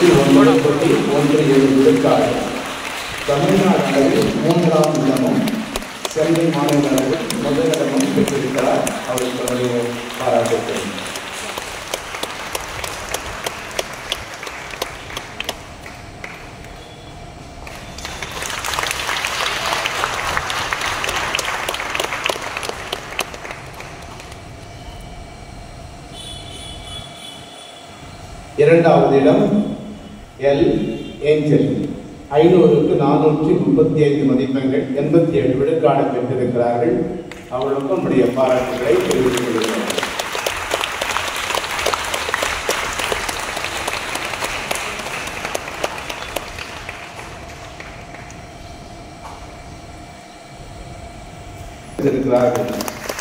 ஒன்பது புள்ளி ஒன்று ஏழு விழுக்காடு தமிழ்நாடு அளவில் மூன்றாம் இடமும் சென்னை மாநில அளவில் முதலிடமும் பெற்றிருக்கிறார் அவருக்கு நம்முடைய பாராட்டுக்கள் இரண்டாவது இடம் எல் ஏஞ்சல் ஐநூறுக்கு நானூற்றி முப்பத்தி ஐந்து மதிப்பெண்கள் எண்பத்தி ஏழு விழுக்காடு பெற்றிருக்கிறார்கள் அவர்களுக்கும் நம்முடைய பாராட்டுகளை தெரிவித்துக் கொள்கிறோம் இருக்கிறார்கள்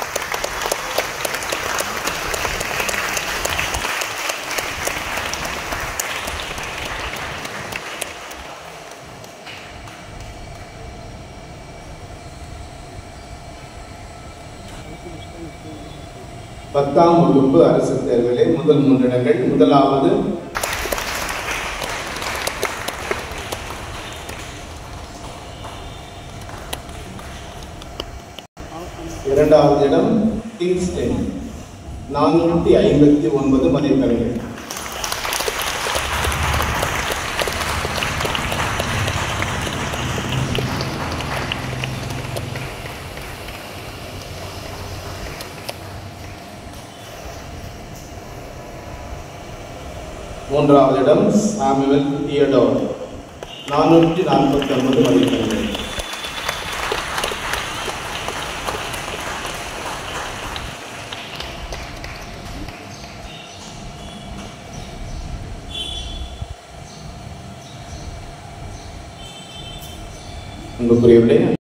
பத்தாம் வகுப்பு அரசு தேர்விலே முதல் மூன்று இடங்கள் முதலாவது இரண்டாவது இடம் கிங்ஸ்டன் நானூற்றி ஐம்பத்தி ஒன்பது மதிப்பெண்கள் மூன்றாவது இடம் சாமுவல் தியடோர் நானூற்றி நாற்பத்தி ஒன்பது மதிப்பெண்கள் அன்புக்குரியவர்களே